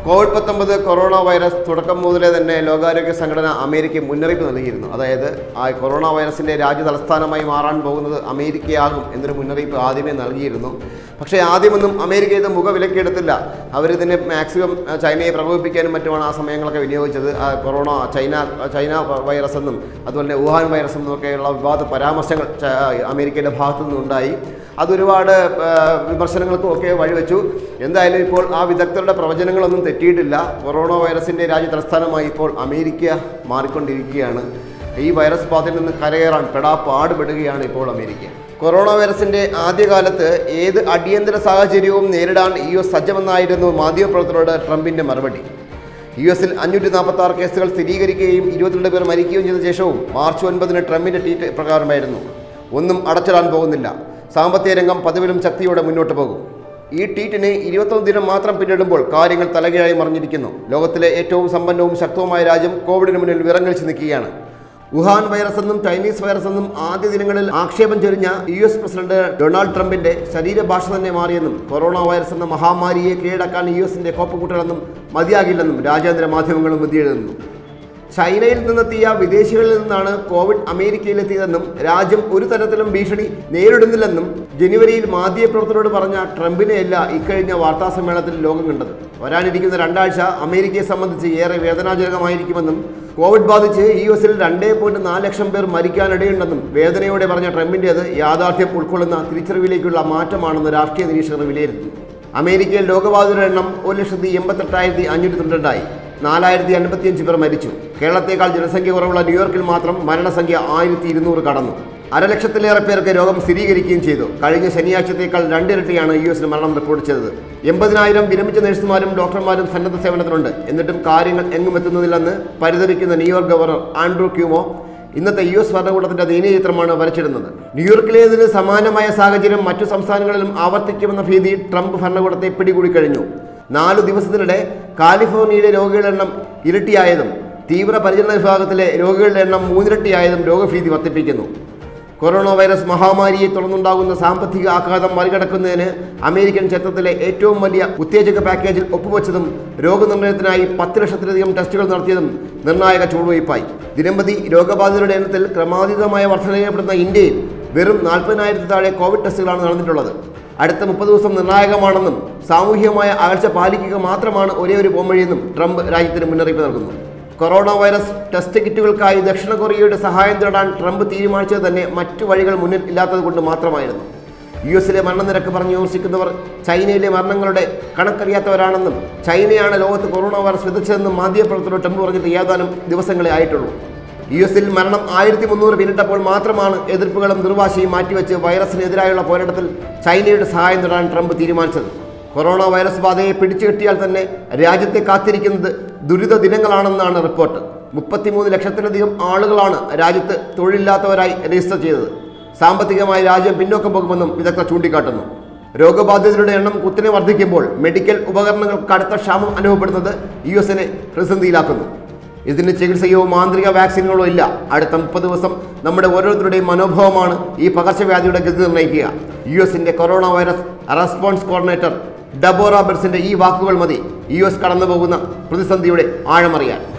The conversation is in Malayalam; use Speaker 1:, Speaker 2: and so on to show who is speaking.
Speaker 1: കോവിഡ് പത്തൊമ്പത് കൊറോണ വൈറസ് തുടക്കം മുതലേ തന്നെ ലോകാരോഗ്യ സംഘടന അമേരിക്ക മുന്നറിയിപ്പ് നൽകിയിരുന്നു അതായത് ആ കൊറോണ വൈറസിന്റെ രാജ്യ തലസ്ഥാനമായി മാറാൻ പോകുന്നത് അമേരിക്കയാകും എന്നൊരു മുന്നറിയിപ്പ് ആദ്യമേ നൽകിയിരുന്നു പക്ഷേ ആദ്യമൊന്നും അമേരിക്ക ഇത് മുഖവിലക്കെടുത്തില്ല അവരിതിനെ മാക്സിമം ആ, ചൈനയെ പ്രകോപിപ്പിക്കാനും മറ്റുമാണ് ആ സമയങ്ങളൊക്കെ വിനിയോഗിച്ചത് ആ കൊറോണ ചൈന ചൈന വൈറസ് എന്നും അതുപോലെ തന്നെ വുഹാൻ വൈറസ് എന്നും ഒക്കെയുള്ള വിവാദ പരാമർശങ്ങൾ ച- അമേരിക്കയുടെ ഭാഗത്തു നിന്നുണ്ടായി അതൊരുപാട് ആ, വിമർശനങ്ങൾക്കും ഒക്കെ വഴിവെച്ചു എന്തായാലും ഇപ്പോൾ ആ വിദഗ്ധരുടെ പ്രവചനങ്ങളൊന്നും തെറ്റിയിട്ടില്ല കൊറോണ വൈറസിന്റെ രാജ്യ തലസ്ഥാനമായി ഇപ്പോൾ അമേരിക്ക മാറിക്കൊണ്ടിരിക്കുകയാണ് ഈ വൈറസ് ബാധയിൽ നിന്ന് കരകയറാൻ പെടാ പാടുപെടുകയാണ് ഇപ്പോൾ അമേരിക്ക കൊറോണ വൈറസിന്റെ ആദ്യകാലത്ത് ഏത് അടിയന്തര സാഹചര്യവും നേരിടാൻ യു എസ് സജ്ജമെന്നായിരുന്നു മാധ്യമപ്രവർത്തകരോട് ട്രംപിന്റെ മറുപടി യു എസിൽ അഞ്ഞൂറ്റി നാൽപ്പത്തി ആറ് കേസുകൾ സ്ഥിരീകരിക്കുകയും ഇരുപത്തിരണ്ട് പേർ മരിക്കുകയും ചെയ്ത ശേഷവും മാർച്ച് ഒൻപതിന് ട്രംപിന്റെ ട്വീറ്റ് പ്രകാരമായിരുന്നു ഒന്നും അടച്ചിടാൻ പോകുന്നില്ല സാമ്പത്തിക രംഗം പതിവിലും ശക്തിയോടെ മുന്നോട്ട് പോകും ഈ ട്വീറ്റിന് ഇരുപത്തൊന്ന് ദിനം മാത്രം പിന്നിടുമ്പോൾ കാര്യങ്ങൾ തലകീഴായി മറിഞ്ഞിരിക്കുന്നു ലോകത്തിലെ ഏറ്റവും സമ്പന്നവും ശക്തവുമായ രാജ്യം കോവിഡിന് മുന്നിൽ വിറങ്ങലിച്ച് നിൽക്കുകയാണ് വുഹാൻ വൈറസ് എന്നും ചൈനീസ് വൈറസ് എന്നും ആദ്യ ദിനങ്ങളിൽ ആക്ഷേപം ചൊരിഞ്ഞ യു എസ് പ്രസിഡന്റ് ഡൊണാൾഡ് ട്രംപിന്റെ ശരീരഭാഷ തന്നെ മാറിയെന്നും കൊറോണ വൈറസ് എന്ന മഹാമാരിയെ കീഴടക്കാൻ യു എസിന്റെ കോപ്പുകൂട്ടലൊന്നും മതിയാകില്ലെന്നും രാജ്യാന്തര മാധ്യമങ്ങളും വിധിയെഴുതുന്നു ചൈനയിൽ നിന്നെത്തിയ വിദേശികളിൽ നിന്നാണ് കോവിഡ് അമേരിക്കയിലെത്തിയതെന്നും രാജ്യം ഒരു തരത്തിലും ഭീഷണി നേരിടുന്നില്ലെന്നും ജനുവരിയിൽ മാധ്യമപ്രവർത്തകരോട് പറഞ്ഞ ട്രംപിനെയല്ല ഇക്കഴിഞ്ഞ വാർത്താ സമ്മേളനത്തിൽ ലോകം കണ്ടത് വരാനിരിക്കുന്ന രണ്ടാഴ്ച അമേരിക്കയെ സംബന്ധിച്ച് ഏറെ വേദനാജനകമായിരിക്കുമെന്നും കോവിഡ് ബാധിച്ച് യു എസിൽ രണ്ടേ പോയിന്റ് നാല് ലക്ഷം പേർ മരിക്കാനിടയുണ്ടെന്നും വേദനയോടെ പറഞ്ഞ ട്രംപിൻ്റേത് യാഥാർത്ഥ്യം ഉൾക്കൊള്ളുന്ന തിരിച്ചറിവിലേക്കുള്ള മാറ്റമാണെന്ന് രാഷ്ട്രീയ നിരീക്ഷകർ വിലയിരുത്തുന്നു അമേരിക്കയിൽ രോഗബാധിതരുടെ എണ്ണം ഒരു ലക്ഷത്തി എൺപത്തെട്ടായിരത്തി അഞ്ഞൂറ്റി തൊണ്ണൂറ്റായി നാലായിരത്തി അൻപത്തിയഞ്ച് പേർ മരിച്ചു കേരളത്തേക്കാൾ ജനസംഖ്യ കുറവുള്ള ന്യൂയോർക്കിൽ മാത്രം മരണസംഖ്യ ആയിരത്തി ഇരുന്നൂറ് കടന്നു അരലക്ഷത്തിലേറെ പേർക്ക് രോഗം സ്ഥിരീകരിക്കുകയും ചെയ്തു കഴിഞ്ഞ ശനിയാഴ്ചത്തേക്കാൾ രണ്ടിരട്ടിയാണ് യു എസിന് മരണം റിപ്പോർട്ട് ചെയ്തത് എൺപതിനായിരം വിരമിച്ച നഴ്സുമാരും ഡോക്ടർമാരും സന്നദ്ധ സേവനത്തിനുണ്ട് എന്നിട്ടും കാര്യങ്ങൾ എങ്ങും എത്തുന്നതില്ലെന്ന് പരിതപിക്കുന്ന ന്യൂയോർക്ക് ഗവർണർ ആൻഡ്രൂ ക്യൂമോ ഇന്നത്തെ യു എസ് ഭരണകൂടത്തിന്റെ ദയനീയ ചിത്രമാണ് വരച്ചിടുന്നത് ന്യൂയോർക്കിലേതിന് സമാനമായ സാഹചര്യം മറ്റു സംസ്ഥാനങ്ങളിലും ആവർത്തിക്കുമെന്ന ഭീതി ട്രംപ് ഭരണകൂടത്തെ പിടികൂടി കഴിഞ്ഞു നാലു ദിവസത്തിനിടെ കാലിഫോർണിയയിലെ രോഗികളുടെ എണ്ണം ഇരട്ടിയായതും തീവ്ര പരിചരണ വിഭാഗത്തിലെ രോഗികളുടെ എണ്ണം മൂന്നിരട്ടിയായതും രോഗഭീതി വർദ്ധിപ്പിക്കുന്നു കൊറോണ വൈറസ് മഹാമാരിയെ തുടർന്നുണ്ടാകുന്ന സാമ്പത്തിക ആഘാതം മറികടക്കുന്നതിന് അമേരിക്കൻ ചരിത്രത്തിലെ ഏറ്റവും വലിയ ഉത്തേജക പാക്കേജിൽ ഒപ്പുവെച്ചതും രോഗനിർണയത്തിനായി പത്ത് ലക്ഷത്തിലധികം ടെസ്റ്റുകൾ നടത്തിയതും നിർണായക ചുവടുവയ്പായി ദിനംപ്രതി രോഗബാധിതരുടെ എണ്ണത്തിൽ ക്രമാതീതമായ വർധന ചെയ്യപ്പെടുന്ന ഇന്ത്യയിൽ വെറും നാൽപ്പതിനായിരത്തി താഴെ കോവിഡ് ടെസ്റ്റുകളാണ് നടന്നിട്ടുള്ളത് അടുത്ത മുപ്പത് ദിവസം നിർണായകമാണെന്നും സാമൂഹികമായ അകൽച്ച പാലിക്കുക മാത്രമാണ് ഒരേ ഒരു പോംവഴിയെന്നും ട്രംപ് രാജ്യത്തിന് മുന്നറിയിപ്പ് നൽകുന്നു കൊറോണ വൈറസ് ടെസ്റ്റ് കിറ്റുകൾക്കായി ദക്ഷിണ കൊറിയയുടെ സഹായം തേടാൻ ട്രംപ് തീരുമാനിച്ചത് തന്നെ മറ്റു വഴികൾ മുന്നിൽ ഇല്ലാത്തത് കൊണ്ട് മാത്രമായിരുന്നു യു എസിലെ മരണനിരക്ക് പറഞ്ഞ് വിമർശിക്കുന്നവർ ചൈനയിലെ മരണങ്ങളുടെ കണക്കറിയാത്തവരാണെന്നും ചൈനയാണ് ലോകത്ത് കൊറോണ വൈറസ് വിതച്ചതെന്നും മാധ്യമപ്രവർത്തകർ ട്രംപ് പറഞ്ഞിട്ട് ഏതാനും ദിവസങ്ങളെ ആയിട്ടുള്ളൂ യു എസിൽ മരണം ആയിരത്തി മുന്നൂറ് പിന്നിട്ടപ്പോൾ മാത്രമാണ് എതിർപ്പുകളും നിർവാശിയും മാറ്റിവെച്ച് വൈറസിനെതിരായുള്ള പോരാട്ടത്തിൽ ചൈനയുടെ സഹായം തേടാൻ ട്രംപ് തീരുമാനിച്ചത് കൊറോണ വൈറസ് ബാധയെ പിടിച്ചു കെട്ടിയാൽ തന്നെ രാജ്യത്തെ കാത്തിരിക്കുന്നത് ദുരിത ദിനങ്ങളാണെന്നാണ് റിപ്പോർട്ട് മുപ്പത്തിമൂന്ന് ലക്ഷത്തിലധികം ആളുകളാണ് രാജ്യത്ത് തൊഴിലില്ലാത്തവരായി രജിസ്റ്റർ ചെയ്തത് സാമ്പത്തികമായി രാജ്യം പിന്നോക്കം പോകുമെന്നും വിദഗ്ധർ ചൂണ്ടിക്കാട്ടുന്നു രോഗബാധിതരുടെ എണ്ണം കുത്തിനെ വർദ്ധിക്കുമ്പോൾ മെഡിക്കൽ ഉപകരണങ്ങൾക്ക് കടുത്ത ക്ഷാമം അനുഭവപ്പെടുന്നത് യു എസിനെ പ്രതിസന്ധിയിലാക്കുന്നു ഇതിന് ചികിത്സയോ മാന്ത്രിക വാക്സിനുകളോ ഇല്ല അടുത്ത മുപ്പത് ദിവസം നമ്മുടെ ഓരോരുത്തരുടെയും മനോഭാവമാണ് ഈ പകർച്ചവ്യാധിയുടെ ഗതി നിർണ്ണയിക്കുക യു എസിന്റെ corona virus response coordinator Deborah ബെർസിന്റെ ഈ വാക്കുകൾ മതി യു എസ് കടന്നു പോകുന്ന പ്രതിസന്ധിയുടെ ആഴമറിയാൻ